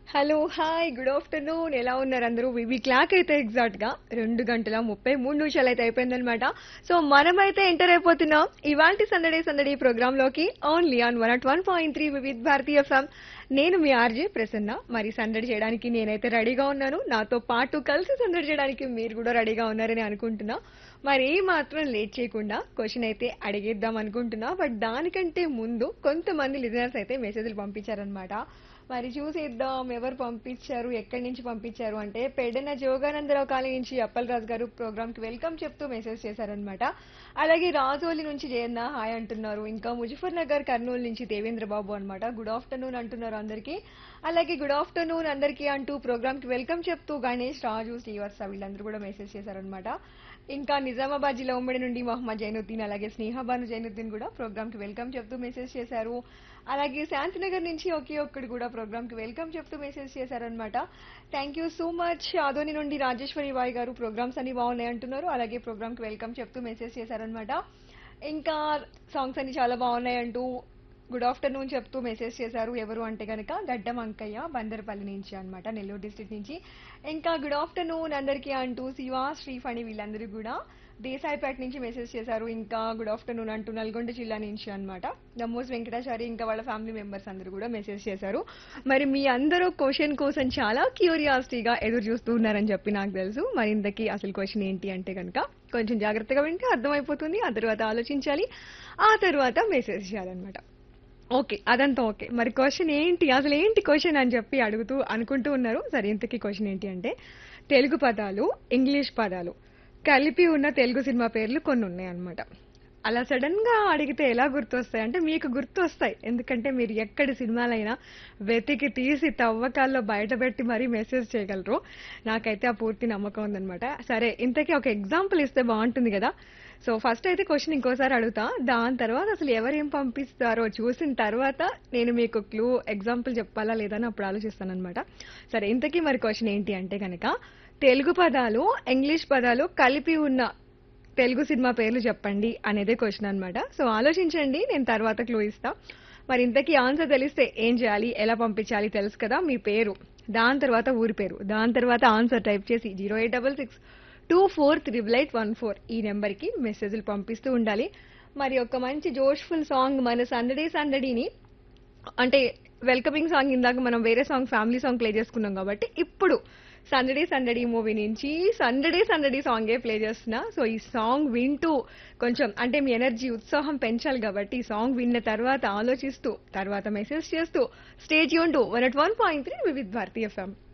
hello hi good afternoon ఎలా ఉన్నారు అందరూ వివి క్లాక్ అయితే ఎగ్జాక్ట్ గా రెండు గంటల ముప్పై మూడు నిమిషాలు అయితే అయిపోయిందనమాట సో మనమైతే ఎంటర్ అయిపోతున్నాం ఇవాల్టి సందడి సందడి ప్రోగ్రామ్ లోకి only on one at one point three Vividh Bharatiya FM నేను మీ ఆర్జే ప్రసన్న మరి సందడి చేయడానికి నేనైతే రెడీగా ఉన్నాను నాతో పాటు కలిసి సందడి చేయడానికి మీరు కూడా రెడీగా ఉన్నారని అనుకుంటున్నా మరి ఏ మాత్రం లేట్ చేయకుండా క్వశ్చన్ అయితే అడిగేద్దాం అనుకుంటున్నా బట్ దానికంటే ముందు కొంతమంది లిజనర్స్ అయితే మెసేజ్లు పంపించారనమాట మరి చూసేద్దాం ఎవరు పంపించారు ఎక్కడి నుంచి పంపించారు అంటే పెడన జోగానందరావు కాలనీ నుంచి అప్పలరాజు గారు ప్రోగ్రామ్ కి వెల్కమ్ చెప్తూ మెసేజ్ చేశారనమాట అలాగే రాజోలి నుంచి జయన్న హాయ్ అంటున్నారు ఇంకా ముజఫర్ నగర్ కర్నూలు నుంచి దేవేంద్ర బాబు అనమాట గుడ్ ఆఫ్టర్నూన్ అంటున్నారు అందరికీ అలాగే గుడ్ ఆఫ్టర్నూన్ అందరికీ అంటూ ప్రోగ్రామ్ కి వెల్కమ్ చెప్తూ గణేష్ రాజు శ్రీవత్స వీళ్ళందరూ కూడా మెసేజ్ చేశారనమాట ఇంకా నిజామాబాద్ జిల్లా ఉమ్మడి నుండి మొహమ్మద్ జైనుద్దీన్ అలాగే స్నేహబాను జైనుద్దీన్ కూడా ప్రోగ్రామ్ కి వెల్కమ్ చెప్తూ మెసేజ్ చేశారు అలాగే శాంతినగర్ నుంచి ఒకే ఒక్కడు కూడా ప్రోగ్రామ్ కి వెల్కమ్ చెప్తూ మెసేజ్ చేశారనమాట thank you so much Adoni నుండి రాజేశ్వరి బాయ్ గారు ప్రోగ్రామ్స్ అన్ని బాగున్నాయి అంటున్నారు అలాగే ప్రోగ్రామ్ కి వెల్కమ్ చెప్తూ మెసేజ్ చేశారనమాట ఇంకా సాంగ్స్ అన్ని చాలా బాగున్నాయి అంటూ గుడ్ ఆఫ్టర్నూన్ చెప్తూ మెసేజ్ చేశారు ఎవరు అంటే గనక గడ్డం అంకయ్య బందరపల్లి నుంచి అన్నమాట నెల్లూరు డిస్ట్రిక్ట్ నుంచి ఇంకా గుడ్ ఆఫ్టర్నూన్ అందరికీ అంటూ శివ శ్రీఫణి వీళ్ళందరూ కూడా దేశాయిపేట నుంచి మెసేజ్ చేశారు ఇంకా గుడ్ ఆఫ్టర్నూన్ అంటూ నల్గొండ జిల్లా నుంచి అన్నమాట దమ్మోస్ వెంకటాచారి ఇంకా వాళ్ళ ఫ్యామిలీ మెంబర్స్ అందరూ కూడా మెసేజ్ చేశారు మరి మీ అందరూ క్వశ్చన్ కోసం చాలా క్యూరియాసిటీగా ఎదురు చూస్తూ ఉన్నారని చెప్పి నాకు తెలుసు మరి ఇంతకీ అసలు క్వశ్చన్ ఏంటి అంటే కనుక కొంచెం జాగ్రత్తగా వింటే అర్థమైపోతుంది ఆ తర్వాత ఆలోచించాలి ఆ తర్వాత మెసేజ్ చేయాలన్నమాట ఓకే అదంతా ఓకే మరి క్వశ్చన్ ఏంటి అసలు ఏంటి క్వశ్చన్ అని చెప్పి అడుగుతూ అనుకుంటూ ఉన్నారు సరే ఇంతకీ క్వశ్చన్ ఏంటి అంటే తెలుగు పదాలు ఇంగ్లీష్ పదాలు కలిపి ఉన్న తెలుగు సినిమా పేర్లు కొన్ని ఉన్నాయి అన్నమాట అలా సడన్ గా అడిగితే ఎలా గుర్తొస్తాయి అంటే మీకు గుర్తొస్తాయి ఎందుకంటే మీరు ఎక్కడి సినిమాలైనా వెతికి తీసి తవ్వకాల్లో బయటపెట్టి మరీ మెసేజ్ చేయగలరు నాకైతే ఆ పూర్తి నమ్మకం ఉందన్నమాట సరే ఇంతకీ ఒక ఎగ్జాంపుల్ ఇస్తే బాగుంటుంది కదా సో ఫస్ట్ అయితే క్వశ్చన్ ఇంకోసారి అడుగుతా దాని తర్వాత అసలు ఎవరేం పంపిస్తారో చూసిన తర్వాత నేను మీకు క్లూ ఎగ్జాంపుల్ చెప్పాలా లేదా అని అప్పుడు ఆలోచిస్తాను అనమాట సరే ఇంతకీ మరి క్వశ్చన్ ఏంటి అంటే కనుక తెలుగు పదాలు ఇంగ్లీష్ పదాలు కలిపి ఉన్న తెలుగు సినిమా పేర్లు చెప్పండి అనేదే క్వశ్చన్ అన్నమాట సో ఆలోచించండి నేను తర్వాత క్లూ ఇస్తా మరి ఇంతకీ ఆన్సర్ తెలిస్తే ఏం చేయాలి ఎలా పంపించాలి తెలుసు కదా మీ పేరు దాని తర్వాత ఊరి పేరు దాని తర్వాత ఆన్సర్ టైప్ చేసి zero eight double six two four triple eight one four ఈ నెంబర్కి మెసేజ్లు పంపిస్తూ ఉండాలి మరి ఒక మంచి జోష్ఫుల్ సాంగ్ మన సందడి సందడిని అంటే వెల్కమింగ్ సాంగ్ ఇందాక మనం వేరే సాంగ్ ఫ్యామిలీ సాంగ్ ప్లే చేసుకున్నాం కాబట్టి ఇప్పుడు సందడి సందడి మూవీ నుంచి సందడి సందడి సాంగే ప్లే చేస్తున్నా సో ఈ సాంగ్ వింటూ కొంచెం అంటే మీ ఎనర్జీ ఉత్సాహం పెంచాలి కాబట్టి ఈ సాంగ్ విన్న తర్వాత ఆలోచిస్తూ తర్వాత మెసేజ్ చేస్తూ స్టేజ్ యూన్ to one at one point three Vividh Bharati FM